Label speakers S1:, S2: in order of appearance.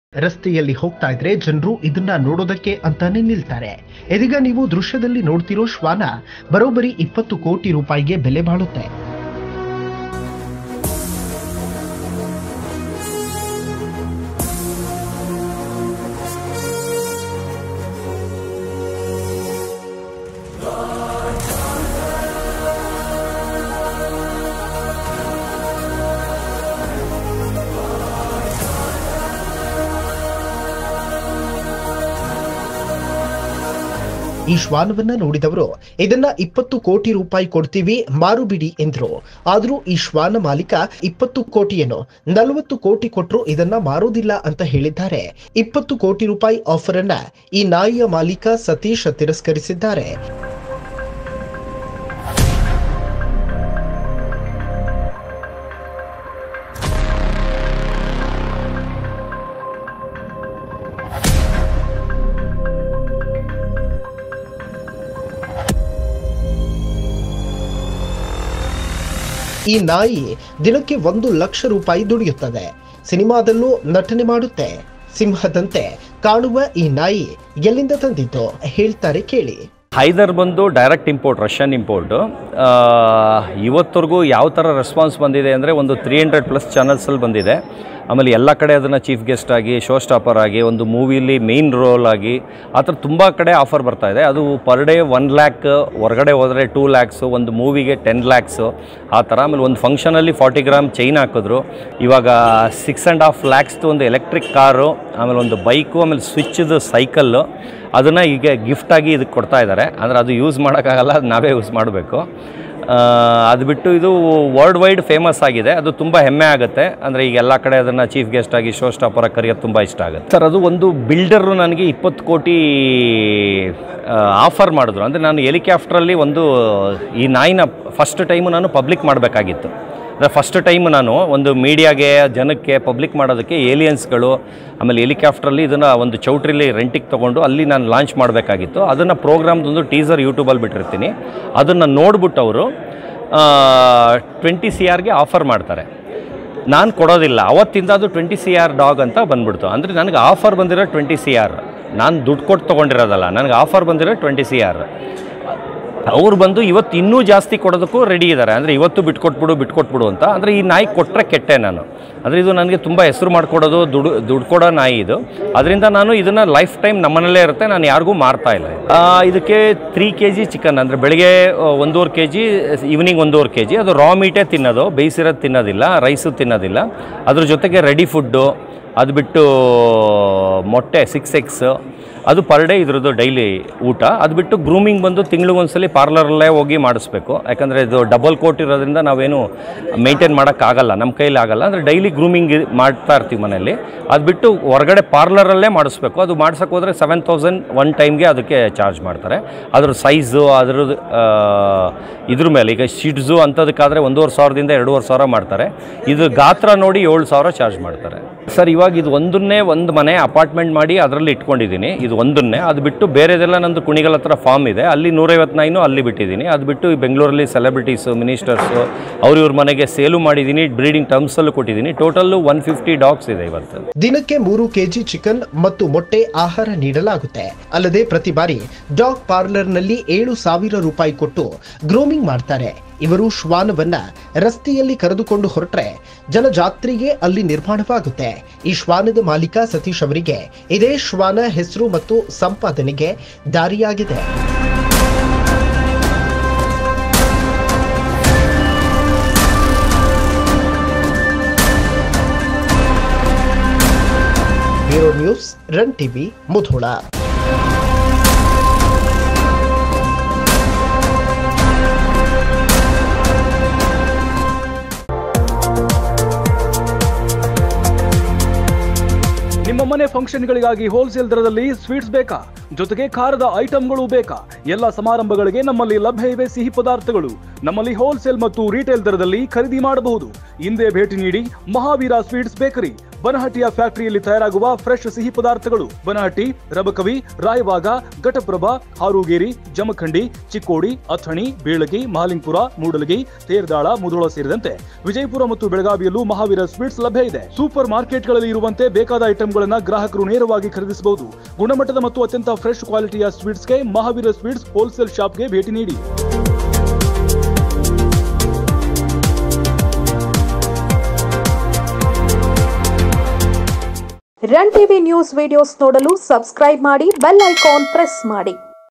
S1: ರಸ್ತೆಯಲ್ಲಿ ಹೋಗ್ತಾ ಇದ್ರೆ ಜನರು ಇದನ್ನ ನೋಡೋದಕ್ಕೆ ಅಂತಾನೆ ನಿಲ್ತಾರೆ ಇದೀಗ ನೀವು ದೃಶ್ಯದಲ್ಲಿ ನೋಡ್ತಿರೋ ಶ್ವಾನ ಬರೋಬ್ಬರಿ ಇಪ್ಪತ್ತು ಕೋಟಿ ರೂಪಾಯಿಗೆ ಬೆಲೆ ಬಾಳುತ್ತೆ ಈ ಶ್ವಾನವನ್ನ ನೋಡಿದವರು ಇದನ್ನ ಇಪ್ಪತ್ತು ಕೋಟಿ ರೂಪಾಯಿ ಕೊಡ್ತೀವಿ ಮಾರು ಬಿಡಿ ಎಂದ್ರು ಆದ್ರೂ ಈ ಶ್ವಾನ ಮಾಲೀಕ ಇಪ್ಪತ್ತು ಕೋಟಿಯನ್ನು ನಲವತ್ತು ಕೋಟಿ ಕೊಟ್ರು ಇದನ್ನ ಮಾರೋದಿಲ್ಲ ಅಂತ ಹೇಳಿದ್ದಾರೆ ಇಪ್ಪತ್ತು ಕೋಟಿ ರೂಪಾಯಿ ಆಫರ್ ಅನ್ನ ಈ ನಾಯಿಯ ಮಾಲೀಕ ಸತೀಶ್ ತಿರಸ್ಕರಿಸಿದ್ದಾರೆ ಈ ನಾಯಿ ದಿನಕ್ಕೆ ಒಂದು ಲಕ್ಷ ರೂಪಾಯಿ ದುಡಿಯುತ್ತದೆ ಸಿನಿಮಾದಲ್ಲೂ ನಟನೆ ಮಾಡುತ್ತೆ ಸಿಂಹದಂತೆ ಕಾಣುವ ಈ ನಾಯಿ ಎಲ್ಲಿಂದ ತಂದಿದ್ದು ಹೇಳ್ತಾರೆ ಕೇಳಿ
S2: ಹೈದರ್ ಬಂದು ಡೈರೆಕ್ಟ್ ಇಂಪೋರ್ಟ್ ರಷ್ಯನ್ ಇಂಪೋರ್ಟು ಇವತ್ತರೆಗೂ ಯಾವ ಥರ ರೆಸ್ಪಾನ್ಸ್ ಬಂದಿದೆ ಅಂದರೆ ಒಂದು ತ್ರೀ ಹಂಡ್ರೆಡ್ ಪ್ಲಸ್ ಚಾನಲ್ಸಲ್ಲಿ ಬಂದಿದೆ ಆಮೇಲೆ ಎಲ್ಲ ಕಡೆ ಅದನ್ನು ಚೀಫ್ ಗೆಸ್ಟ್ ಆಗಿ ಶೋ ಸ್ಟಾಪರ್ ಆಗಿ ಒಂದು ಮೂವಿಲಿ ಮೇಯ್ನ್ ರೋಲ್ ಆಗಿ ಆ ಥರ ತುಂಬ ಕಡೆ ಆಫರ್ ಬರ್ತಾ ಇದೆ ಅದು ಪರ್ ಡೇ ಒನ್ ಲ್ಯಾಕ್ ಹೊರಗಡೆ ಹೋದರೆ ಟೂ ಲ್ಯಾಕ್ಸು ಒಂದು ಮೂವಿಗೆ ಟೆನ್ ಲ್ಯಾಕ್ಸು ಆ ಥರ ಆಮೇಲೆ ಒಂದು ಫಂಕ್ಷನಲ್ಲಿ ಫಾರ್ಟಿ ಗ್ರಾಮ್ ಚೈನ್ ಹಾಕಿದ್ರು ಇವಾಗ ಸಿಕ್ಸ್ ಆ್ಯಂಡ್ ಹಾಫ್ ಲ್ಯಾಕ್ಸ್ದು ಒಂದು ಎಲೆಕ್ಟ್ರಿಕ್ ಕಾರು ಆಮೇಲೆ ಒಂದು ಬೈಕು ಆಮೇಲೆ ಸ್ವಿಚ್ದು ಸೈಕಲ್ಲು ಅದನ್ನು ಈಗ ಗಿಫ್ಟಾಗಿ ಇದಕ್ಕೆ ಕೊಡ್ತಾ ಇದ್ದಾರೆ ಅಂದರೆ ಅದು ಯೂಸ್ ಮಾಡೋಕ್ಕಾಗಲ್ಲ ಅದು ನಾವೇ ಯೂಸ್ ಮಾಡಬೇಕು ಅದು ಬಿಟ್ಟು ಇದು ವರ್ಲ್ಡ್ ವೈಡ್ ಫೇಮಸ್ ಆಗಿದೆ ಅದು ತುಂಬ ಹೆಮ್ಮೆ ಆಗುತ್ತೆ ಅಂದರೆ ಈಗ ಎಲ್ಲ ಕಡೆ ಅದನ್ನು ಚೀಫ್ ಗೆಸ್ಟ್ ಆಗಿ ಶೋ ಸ್ಟಾಪರಾಗಿ ಕರೆಯೋದು ತುಂಬ ಇಷ್ಟ ಆಗುತ್ತೆ ಸರ್ ಅದು ಒಂದು ಬಿಲ್ಡರು ನನಗೆ ಇಪ್ಪತ್ತು ಕೋಟಿ ಆಫರ್ ಮಾಡಿದ್ರು ಅಂದರೆ ನಾನು ಹೆಲಿಕಾಪ್ಟ್ರಲ್ಲಿ ಒಂದು ಈ ನಾಯಿನ ಫಸ್ಟ್ ಟೈಮು ನಾನು ಪಬ್ಲಿಕ್ ಮಾಡಬೇಕಾಗಿತ್ತು ಅಂದರೆ ಫಸ್ಟ್ ಟೈಮ್ ನಾನು ಒಂದು ಮೀಡಿಯಾಗೆ ಜನಕ್ಕೆ ಪಬ್ಲಿಕ್ ಮಾಡೋದಕ್ಕೆ ಏಲಿಯನ್ಸ್ಗಳು ಆಮೇಲೆ ಹೆಲಿಕಾಪ್ಟ್ರಲ್ಲಿ ಇದನ್ನು ಒಂದು ಚೌಟ್ರಿಲಿ ರೆಂಟಿಗೆ ತೊಗೊಂಡು ಅಲ್ಲಿ ನಾನು ಲಾಂಚ್ ಮಾಡಬೇಕಾಗಿತ್ತು ಅದನ್ನು ಪ್ರೋಗ್ರಾಮ್ದೊಂದು ಟೀಸರ್ ಯೂಟ್ಯೂಬಲ್ಲಿ ಬಿಟ್ಟಿರ್ತೀನಿ ಅದನ್ನು ನೋಡ್ಬಿಟ್ಟು ಅವರು ಟ್ವೆಂಟಿ ಸಿ ಆರ್ಗೆ ಆಫರ್ ಮಾಡ್ತಾರೆ ನಾನು ಕೊಡೋದಿಲ್ಲ ಅವತ್ತಿಂದ ಅದು ಟ್ವೆಂಟಿ ಸಿ ಆರ್ ಡಾಗ್ ಅಂತ ಬಂದ್ಬಿಡ್ತು ಅಂದರೆ ನನಗೆ ಆಫರ್ ಬಂದಿರೋ ಟ್ವೆಂಟಿ ಸಿ ಆರ್ ನಾನು ದುಡ್ಡು ಕೊಟ್ಟು ತೊಗೊಂಡಿರೋದಲ್ಲ ನನಗೆ ಆಫರ್ ಬಂದಿರೋ ಟ್ವೆಂಟಿ ಸಿ ಆರ್ ಅವ್ರು ಬಂದು ಇವತ್ತು ಇನ್ನೂ ಜಾಸ್ತಿ ಕೊಡೋದಕ್ಕೂ ರೆಡಿ ಇದ್ದಾರೆ ಅಂದರೆ ಇವತ್ತು ಬಿಟ್ಕೊಟ್ಬಿಡು ಬಿಟ್ಕೊಟ್ಬಿಡು ಅಂತ ಅಂದರೆ ಈ ನಾಯಿ ಕೊಟ್ಟರೆ ಕೆಟ್ಟೆ ನಾನು ಅಂದರೆ ಇದು ನನಗೆ ತುಂಬ ಹೆಸರು ಮಾಡಿಕೊಡೋದು ದುಡ್ಡು ದುಡ್ಡು ಕೊಡೋ ನಾಯಿ ಇದು ಅದರಿಂದ ನಾನು ಇದನ್ನು ಲೈಫ್ ಟೈಮ್ ನಮ್ಮನಲ್ಲೇ ಇರುತ್ತೆ ನಾನು ಯಾರಿಗೂ ಮಾರ್ತಾ ಇಲ್ಲ ಆ, ಇದಕ್ಕೆ ತ್ರೀ ಕೆ ಜಿ ಚಿಕನ್ ಅಂದರೆ ಬೆಳಗ್ಗೆ ಆ, ಒಂದೂವರೆ ಕೆ ಜಿ ಈವ್ನಿಂಗ್ ಒಂದೂವರೆ ಕೆ ಜಿ ಅದು ರಾ ಮೀಟೇ ತಿನ್ನೋದು ಬೇಯಿಸಿರೋದು ತಿನ್ನೋದಿಲ್ಲ ರೈಸು ತಿನ್ನೋದಿಲ್ಲ ಅದ್ರ ಜೊತೆಗೆ ರೆಡಿ ಫುಡ್ಡು ಅದು ಬಿಟ್ಟು ಮೊಟ್ಟೆ ಸಿಕ್ಸ್ ಎಕ್ಸ್ ಅದು ಪರ್ ಡೇ ಇದ್ರದ್ದು ಡೈಲಿ ಊಟ ಅದು ಬಿಟ್ಟು ಗ್ರೂಮಿಂಗ್ ಬಂದು ತಿಂಗಳಿಗೊಂದ್ಸಲಿ ಪಾರ್ಲರಲ್ಲೇ ಹೋಗಿ ಮಾಡಿಸ್ಬೇಕು ಯಾಕಂದರೆ ಇದು ಡಬಲ್ ಕೋಟ್ ಇರೋದ್ರಿಂದ ನಾವೇನು ಮೇಂಟೈನ್ ಮಾಡೋಕ್ಕಾಗಲ್ಲ ನಮ್ಮ ಕೈಲಿ ಆಗಲ್ಲ ಅಂದರೆ ಡೈಲಿ ಗ್ರೂಮಿಂಗ್ ಮಾಡ್ತಾ ಇರ್ತೀವಿ ಮನೆಯಲ್ಲಿ ಅದು ಬಿಟ್ಟು ಹೊರಗಡೆ ಪಾರ್ಲರಲ್ಲೇ ಮಾಡಿಸ್ಬೇಕು ಅದು ಮಾಡ್ಸೋಕೆ ಹೋದರೆ ಸೆವೆನ್ ತೌಸಂಡ್ ಒನ್ ಟೈಮ್ಗೆ ಅದಕ್ಕೆ ಚಾರ್ಜ್ ಮಾಡ್ತಾರೆ ಅದ್ರ ಸೈಜು ಅದ್ರದ್ದು ಆ, ಇದ್ರ ಮೇಲೆ ಈಗ ಶಿಡ್ಸು ಅಂಥದಕ್ಕಾದರೆ ಒಂದೂವರೆ ಸಾವಿರದಿಂದ ಎರಡೂವರೆ ಸಾವಿರ ಮಾಡ್ತಾರೆ ಇದು ಗಾತ್ರ ನೋಡಿ ಏಳು ಸಾವಿರ ಚಾರ್ಜ್ ಮಾಡ್ತಾರೆ ಸರ್ ಇವಾಗ ಇದು ಒಂದನ್ನೇ ಒಂದು ಮನೆ ಅಪಾರ್ಟ್ಮೆಂಟ್ ಮಾಡಿ ಅದರಲ್ಲಿ ಇಟ್ಕೊಂಡಿದ್ದೀನಿ ಇದು ಒಂದನ್ನೇ ಅದು ಬಿಟ್ಟು ಬೇರೆದೆಲ್ಲ ನಂದು ಕುಣಿಗಲ್ ಹತ್ರ ಫಾರ್ಮ್ ಇದೆ ಅಲ್ಲಿ ನೂರೈವತ್ತು ನಾಯಿನೂ ಅಲ್ಲಿ ಬಿಟ್ಟಿದ್ದೀನಿ ಅದು ಬಿಟ್ಟು ಈ ಬೆಂಗಳೂರಲ್ಲಿ ಸೆಲೆಬ್ರಿಟೀಸು ಮಿನಿಸ್ಟರ್ಸು ಅವ್ರ ಇವ್ರ ಮನೆಗೆ ಸೇಲು ಮಾಡಿದ್ದೀನಿ ಬ್ರೀಡಿಂಗ್ ಟರ್ಮ್ಸಲ್ಲೂ ಕೊಟ್ಟಿದ್ದೀನಿ ಟೋಟಲ್ಲು ಒನ್ ಫಿಫ್ಟಿ ಡಾಗ್ಸ್ ಇದೆ ಇವತ್ತು
S1: ದಿನಕ್ಕೆ ಮೂರು ಕೆಜಿ ಚಿಕನ್ ಮತ್ತು ಮೊಟ್ಟೆ ಆಹಾರ ನೀಡಲಾಗುತ್ತೆ ಅಲ್ಲದೆ ಪ್ರತಿ ಬಾರಿ ಡಾಗ್ ಪಾರ್ಲರ್ನಲ್ಲಿ ಏಳು ಸಾವಿರ ರೂಪಾಯಿ ಕೊಟ್ಟು ಗ್ರೂಮಿಂಗ್ ಮಾಡ್ತಾರೆ ಇವರು ಶ್ವಾನವನ್ನ ರಸ್ತೆಯಲ್ಲಿ ಕರೆದುಕೊಂಡು ಹೊರಟ್ರೆ ಜನಜಾತ್ರೆಗೆ ಅಲ್ಲಿ ನಿರ್ಮಾಣವಾಗುತ್ತೆ ಈ ಶ್ವಾನದ ಮಾಲೀಕ ಸತೀಶ್ ಅವರಿಗೆ ಇದೇ ಶ್ವಾನ ಹೆಸರು ಮತ್ತು ಸಂಪಾದನೆಗೆ ದಾರಿಯಾಗಿದೆ bureau news Run TV Mudhol
S3: ನಿಮ್ಮ ಮನೆ ಫಂಕ್ಷನ್ಗಳಿಗಾಗಿ ಹೋಲ್ಸೇಲ್ ದರದಲ್ಲಿ ಸ್ವೀಟ್ಸ್ ಬೇಕಾ ಜೊತೆಗೆ ಖಾರದ ಐಟಂಗಳು ಬೇಕಾ ಎಲ್ಲ ಸಮಾರಂಭಗಳಿಗೆ ನಮ್ಮಲ್ಲಿ ಲಭ್ಯ ಇವೆ ಸಿಹಿ ಪದಾರ್ಥಗಳು ನಮ್ಮಲ್ಲಿ ಹೋಲ್ಸೇಲ್ ಮತ್ತು ರಿಟೇಲ್ ದರದಲ್ಲಿ ಖರೀದಿ ಮಾಡಬಹುದು ಹಿಂದೆ ಭೇಟಿ ನೀಡಿ ಮಹಾವೀರ ಸ್ವೀಟ್ಸ್ ಬೇಕರಿ ಬನಹಟ್ಟಿಯ ಫ್ಯಾಕ್ಟರಿಯಲ್ಲಿ ತಯಾರಾಗುವ ಫ್ರೆಶ್ ಸಿಹಿ ಪದಾರ್ಥಗಳು ಬನಹಟ್ಟಿ ರಬಕವಿ ರಾಯವಾಗ ಘಟಪ್ರಭಾ ಹಾರೂಗೇರಿ ಜಮಖಂಡಿ ಚಿಕ್ಕೋಡಿ ಅಥಣಿ ಬೀಳಗಿ ಮಹಾಲಿಂಗ್ಪುರ ಮೂಡಲಗಿ ತೇರ್ದಾಳ ಮುಧೋಳ ಸೇರಿದಂತೆ ವಿಜಯಪುರ ಮತ್ತು ಬೆಳಗಾವಿಯಲ್ಲೂ ಮಹಾವೀರ ಸ್ವೀಟ್ಸ್ ಲಭ್ಯ ಇದೆ ಸೂಪರ್ ಮಾರ್ಕೆಟ್ಗಳಲ್ಲಿ ಇರುವಂತೆ ಬೇಕಾದ ಐಟಂಗಳನ್ನ ಗ್ರಾಹಕರು ನೇರವಾಗಿ ಖರೀದಿಸಬಹುದು ಗುಣಮಟ್ಟದ ಮತ್ತು ಅತ್ಯಂತ ಫ್ರೆಶ್ ಕ್ವಾಲಿಟಿಯ ಸ್ವೀಟ್ಸ್ಗೆ ಮಹಾವೀರ ಸ್ವೀಟ್ಸ್ ಹೋಲ್ಸೇಲ್ ಶಾಪ್ಗೆ ಭೇಟಿ ನೀಡಿ
S4: ರನ್ ಟಿವಿ ನ್ಯೂಸ್ ವಿಡಿಯೋಸ್ ನೋಡಲು ಸಬ್ಸ್ಕ್ರೈಬ್ ಮಾಡಿ ಬೆಲ್ ಐಕಾನ್ ಪ್ರೆಸ್ ಮಾಡಿ